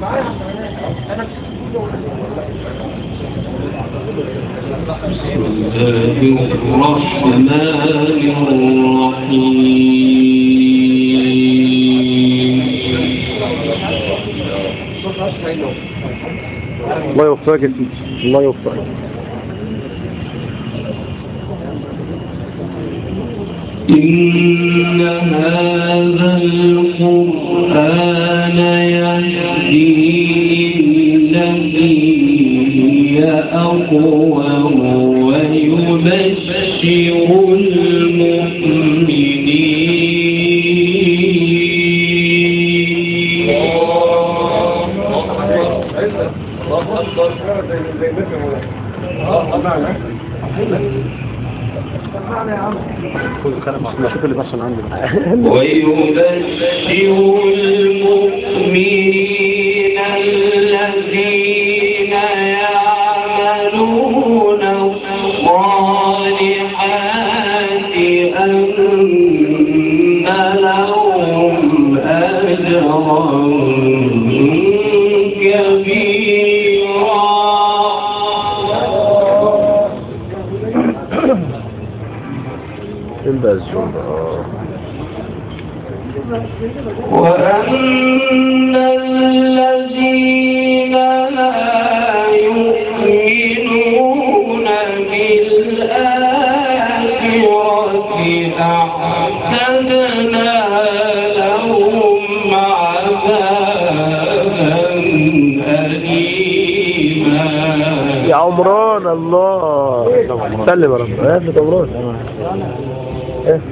الله الرحمن الرحيم الله يوفقك يا سيدي الله يوفقك إن هذا القرآن يهدي للتي هي أقوم ويبشر شوف اللي بيحصل عندي ويبشر المؤمنين الذين يعملون الصالحات أن لهم أجرا كبيرا البازون اه وأن الذين لا يؤمنون بالآخرة أعتدنا لهم عذابا أليما يا عمران الله سلم يا رب يا ابن عمران ايه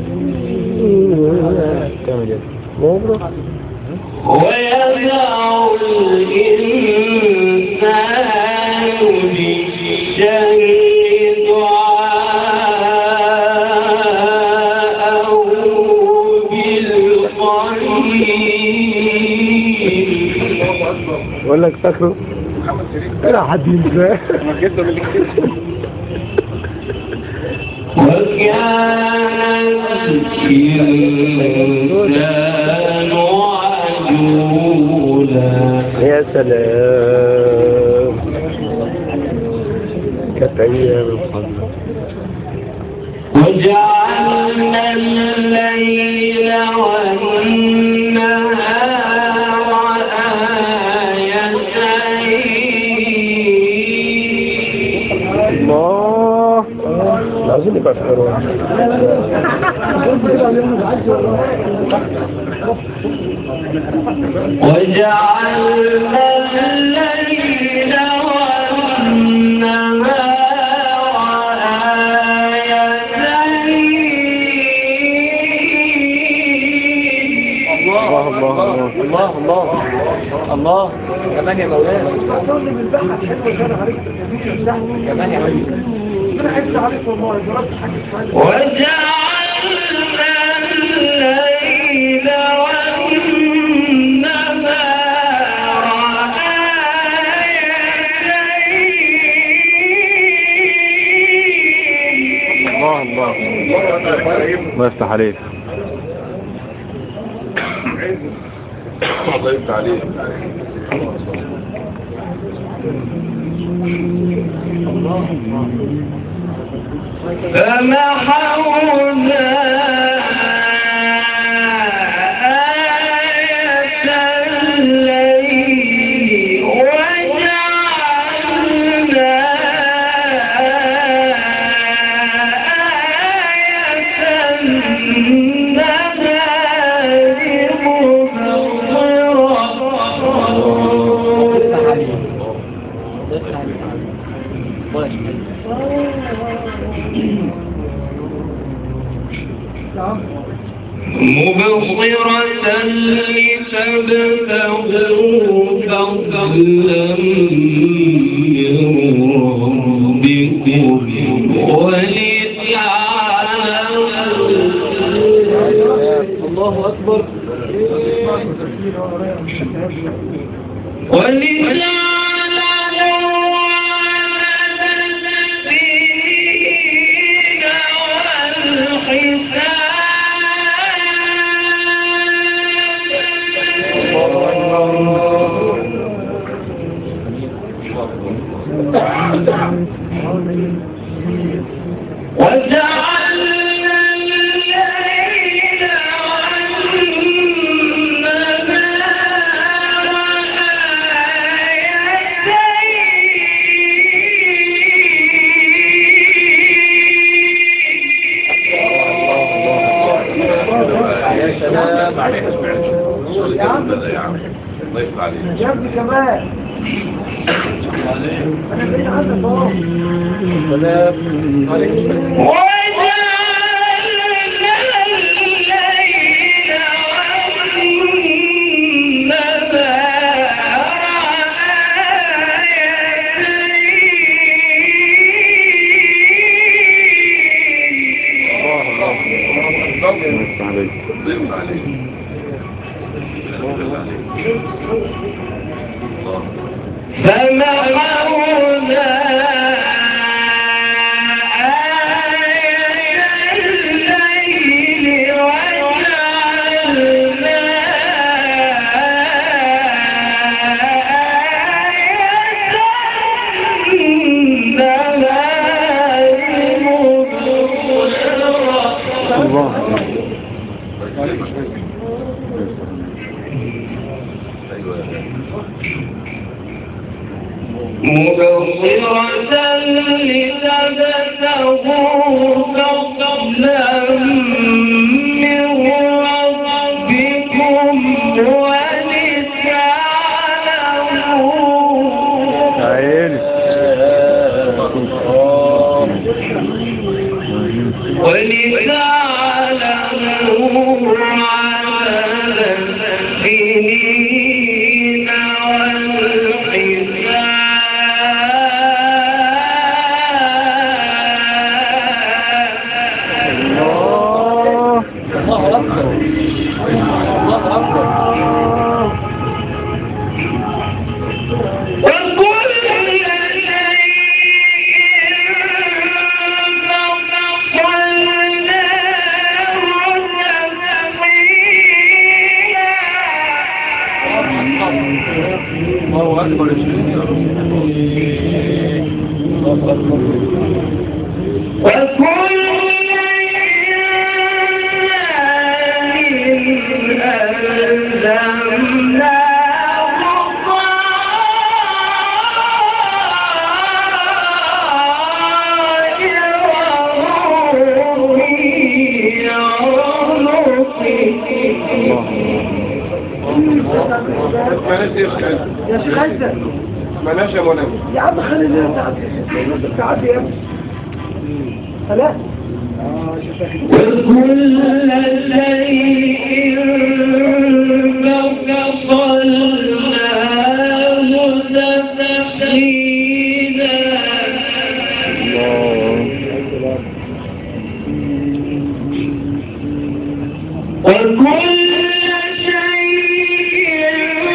كامل يا عمران ويدع الإنسان بالشر دعاءه بالخير بقول لك فاكره لا حد ينساه وكان الإنسان عجولا يا سلام كانت ايام الحظ وجعلنا الليل والنهار آيتين الله لازم يبقى في حروف وجعلنا الليل والنهار آيتين الله الله الله الله الله كمان يا مولانا كمان يا مولانا وجعلنا الليل والنهار آيتين الله الله الله يفتح عليك الله يفتح عليك فمحونا آية الليل وجعلنا آية النهار مبصرة مبصرة لتبتغوا فضلا من ربكم ولتعلموا الله أكبر ولتعلموا عدد السنين والحساب سلام عليك يا عم يا عم الله يفتح عليك يا ابني كمان انا بعيد عنك اهو سلام عليك الله يفتح عليك الله يفتح عليك الله فمحونا آية الليل وجعلنا آية النهار مبصرة الله مبصرة لتبتغوا فضلا من ربكم ولتعلموا عيني ولتعلموا عدد السنين والحساب الله أكبر الله أكبر وكل شيء فصلناه تفصيلا الله أكبر يا شيخ الله أكبر وكل إنسان ألزمناه طائره في عنقه مالناش يا شيخ يا شيخ عزة مالناش يا مولانا يا عم خلي الناس تعدي تعدي يا ابني خلاص وكل شيء فصلناه تفصيلا وكل شيء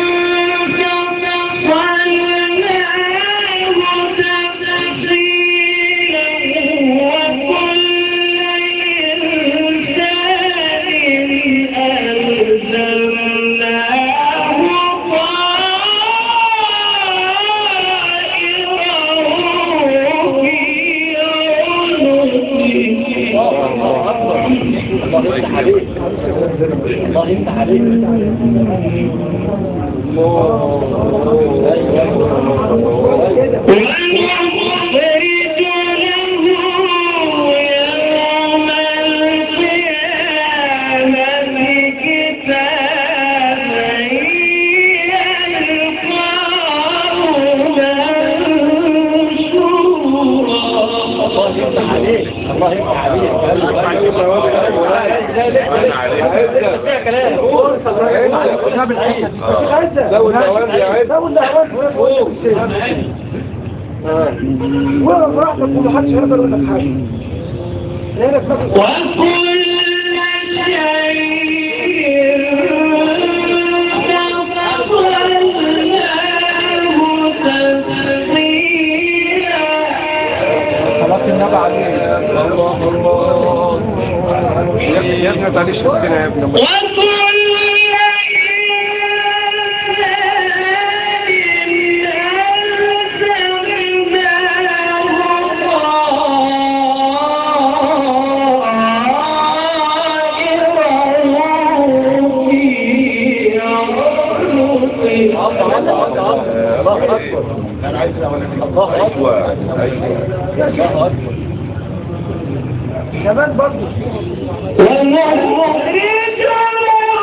فصلناه تفصيلا وكل إنسان ألزمناه طائره في عنقه الله أكبر الله يفتح عليك الله يفتح عليك ونخرج له يوم القيامة كتابا يلقاه منشورا الله يفتح عليك الله يفتح عليك لو النوام يا عز لو النوام وقف براحتك ومحدش يقدر يقول لك حاجه هنا في نفس وكل شيء فصلناه تفصيلا صلاة النبي عليه الله الله يا ابني يا ابني تعالي شفتنا يا ابني وكل الله أكبر الله أكبر الله أكبر كمان برضه ونخرج له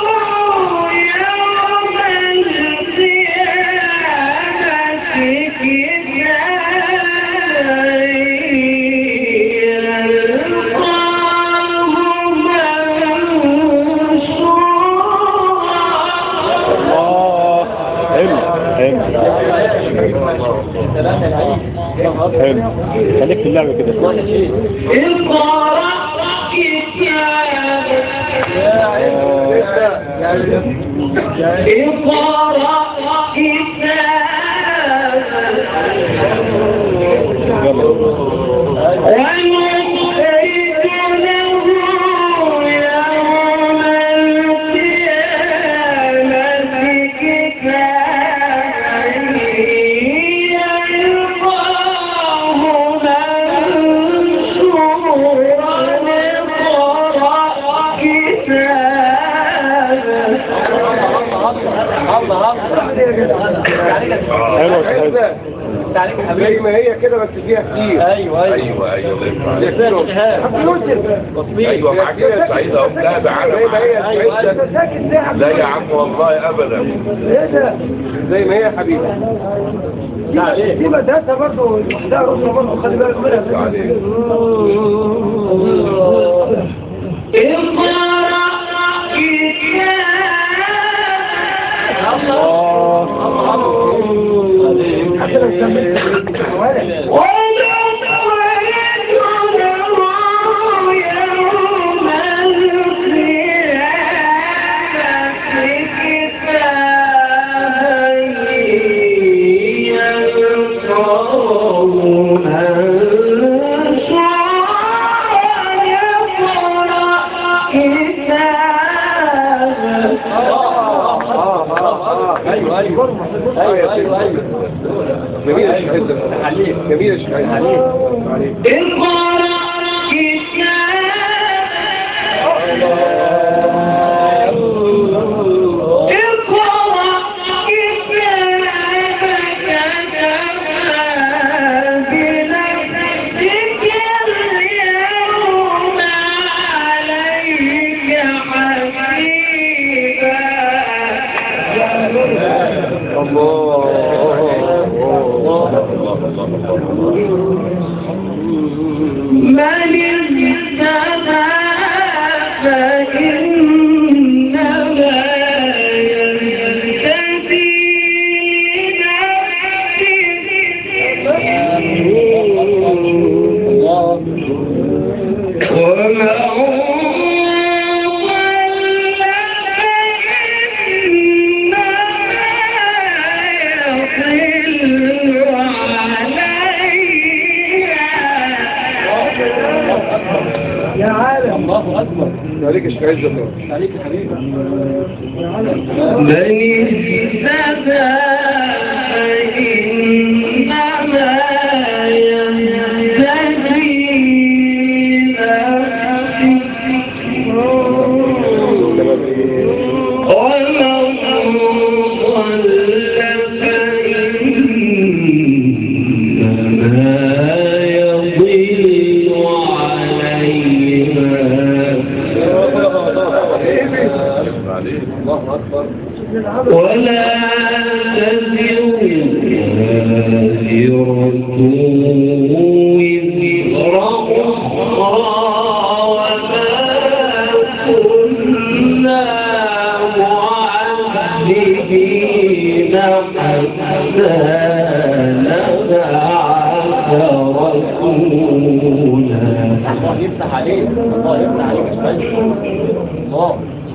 حلو خليك في اللعبة كده اقرأ كتابك اقرأ كتابك ونخرج له يوم القيامة كتابا يلقاه منشورا اقرأ كتابك حلو حلو زي ما هي كده بس فيها كتير ايوه ايوه ايوه ايوه معاك يا سعيد اهو لا زي تعالى ما هي معاك. يا سعيد ساكت ليه يا لا يا عم والله ابدا ايه ده؟ زي ما هي يا حبيبي دي- دي مدرسة برضه ده رسل برضه خلي بالك منها عليك. ايوه ايوه ايوه ايوه ايوه جميل يا شيخ عليك جميل يا شيخ عليك عليك من اهتدى فإنما يهتدي لنفسه ومن ضل عليها يا عالم عليك يا شيخ عزت من اهتدى فإنما يهتدي لنفسه ومن ضل فإنما يضل عليها الله اكبر ولا تزر وازرة وزر أخرى وما كنا معذبين حتى نبعث رسولا الله يفتح عليك الله يفتح عليك يا شيخ الله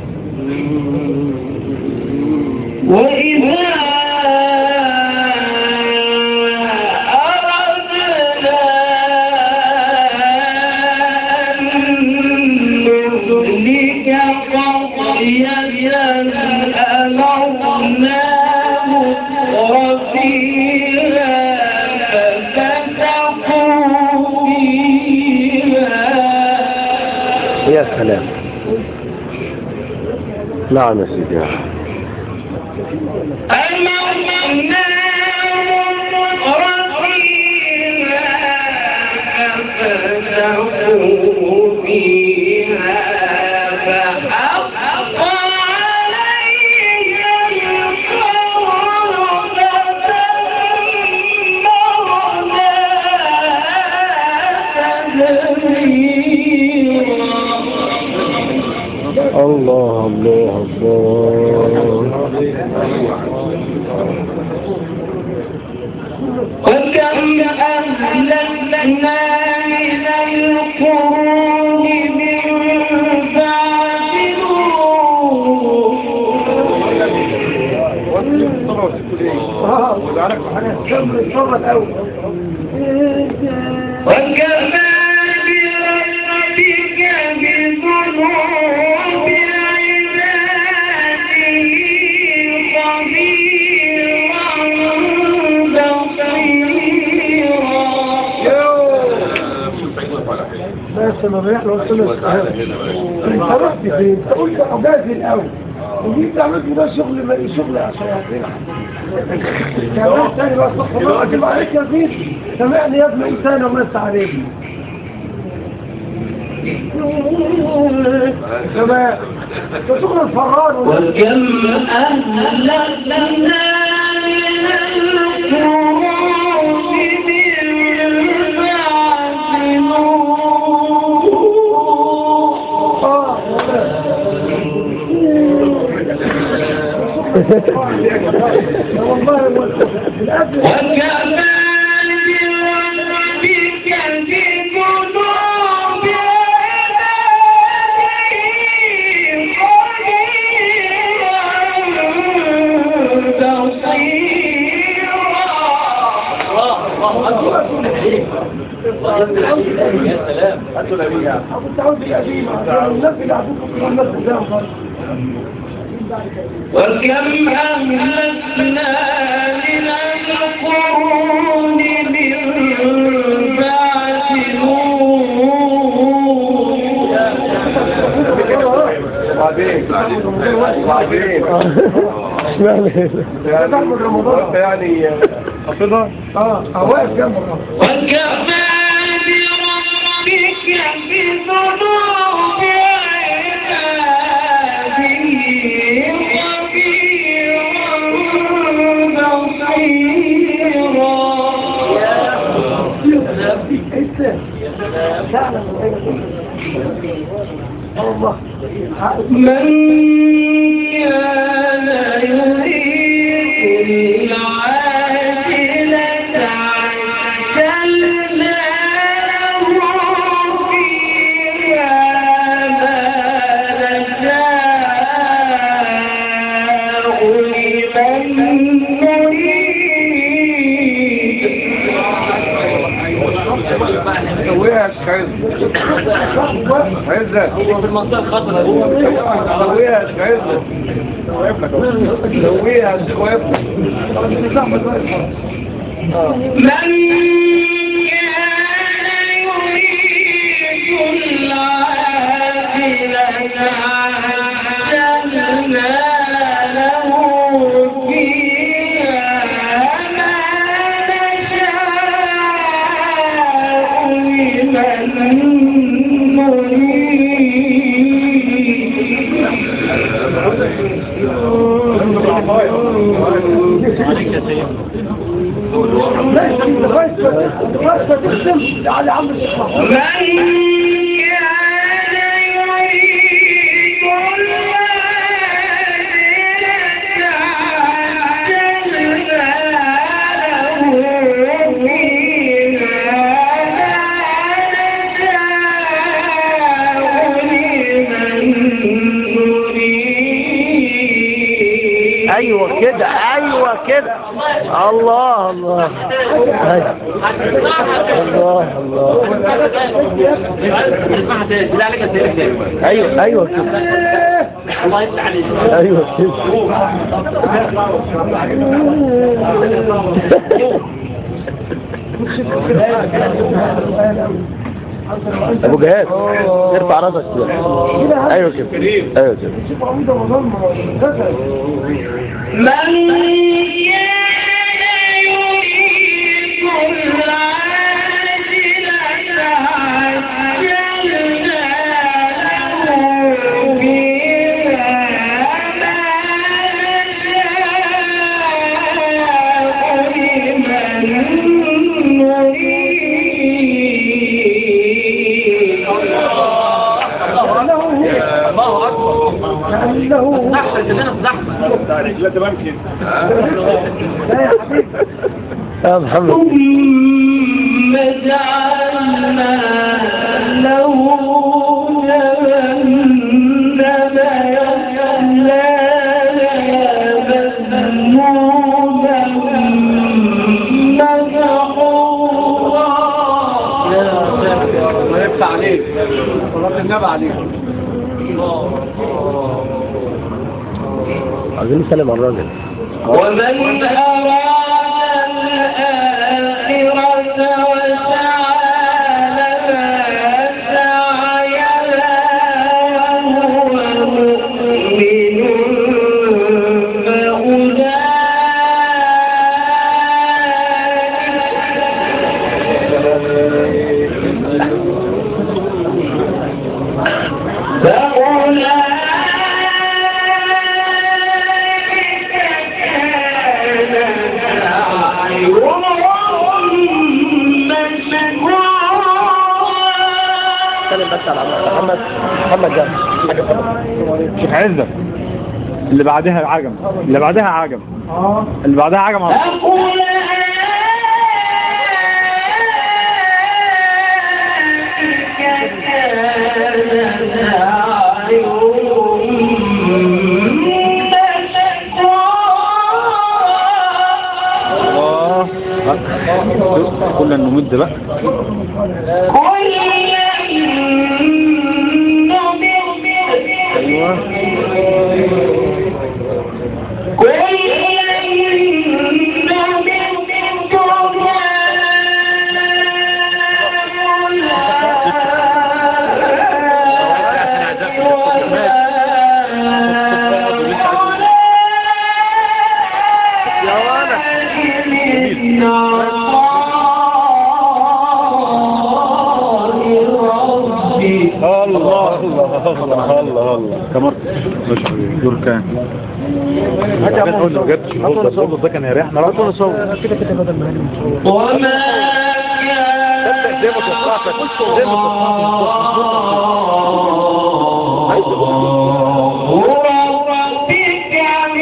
وإذا أردنا أن نهلك قرية أمرنا مترفيها ففتحوا فيها يا سلام نعم يا سيدي الله الله الله وكم أهلكنا من القرون من بعد نوح اه كم الصورة الأول وكفى بربك بذنوب عباده خبيرا بصيرا بس ما بيحلو السنة انت رحت فين؟ انت قلت عجازي الأول وجيت عملت ده شغل ما شغل عشان كمان تاني بقى صح الله أجيب عليك يا زيد سمعني يا ابن إنسان ومس عليك كمان ده شغل الفرار ولا وكم أهلكنا من القرون من بعد نوح اه والله الأجل وكفى بربك بذنوب عباده كنت عاوز القديمة عشان الناس اللي عندكم في الناس قدام وكم أهلكنا من القرون من بعد نوح وبعدين وبعدين اشمعنى بعد رمضان يعني حافظها اه واقف جنب الرب وكفى بربك بذنوب عباده خبيرا بصيرا فعلا الله من كان يريد العاجلة عجلنا له فيها ما نشاء لمن نريد سويها يا شيخ عزة عزة هو في المنطقة الخطرة سويها يا شيخ عزة سويها يا شيخ واقف من كان يريد العاجلة عجلنا له فيها ما نشاء لمن نريد لا انت كويس كويس تقسم على عم الشيخ محمود من كان يريد العاجلة عجلنا له فيها ما نشاء لمن نريد ايوه كده ايوه كده الله الله أيوة. الله الله ايوه ايوه كده ايوه كده ابو جهاد ارفع راسك كده ايوه كده ايوه كده شوف عمود رمضان غزل من كان يريد العاجلة عجلنا له فيها ما نشاء لمن نريد الله أكبر لأنه لا يا حبيبي يا محمد ثم جعلنا له جهنم يصلاها مذموما مدحورا ما يفتح عليك صلاة النبي عليك عايزين نسلم على الراجل ومن أراد الآخرة وسعى لها سعيها وهو مؤمن سلم بس على محمد محمد جاب حاجة شيخ عزة اللي بعدها عجم اللي بعدها عجم اللي بعدها عجم على طول. أقول الله كل نمد بقى ايوه الله الله الله الله الله كمرت مش دور كان حاجه اقول له بجد البولد ده كان يريحنا رأسه نصور كده كده بدل ما هنعمل شغل. وما زي ما توقعت زي ما ربك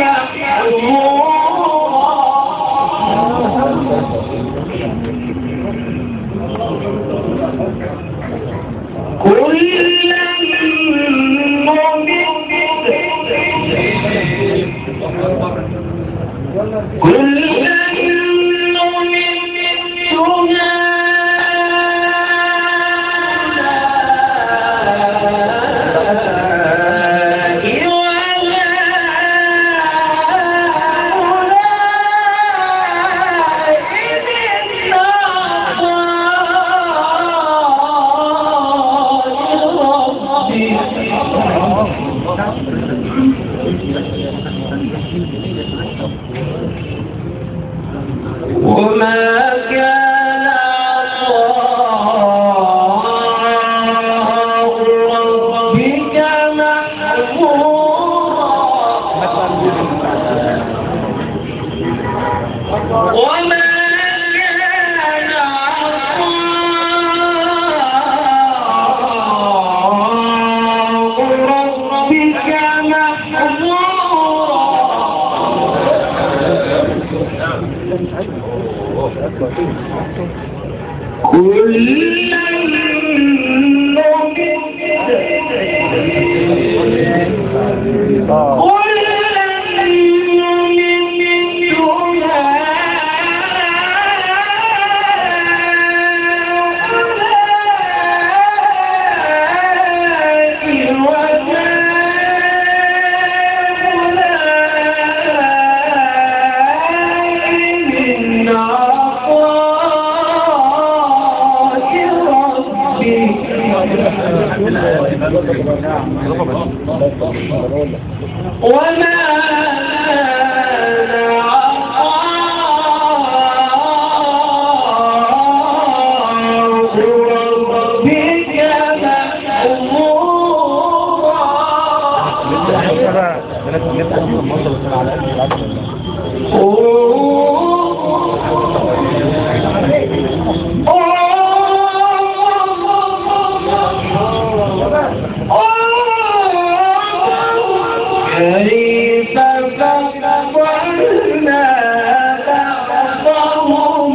وما كان عطاء ربك محظورا وما كان عطاء ربك محظورا وما كيف فضلنا بعضهم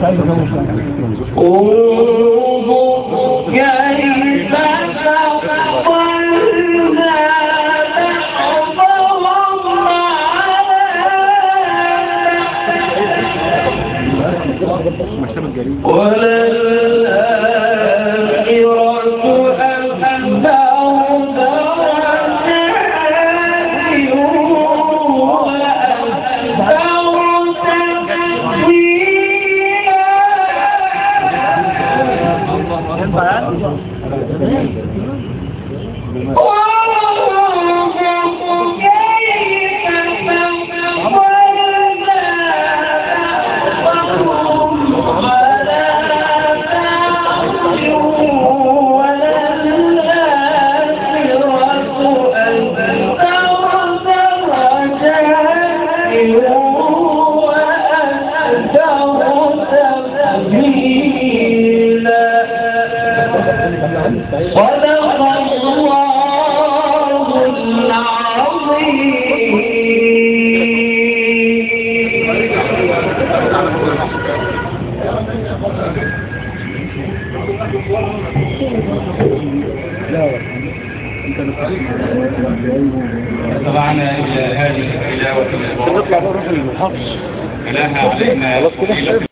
انظر كيف فصلنا بعضهم وللآخرة أكبر درجات وأكبر تفضيلا صدق الله طبعنا إلى هذه التلاوة الإلهة علينا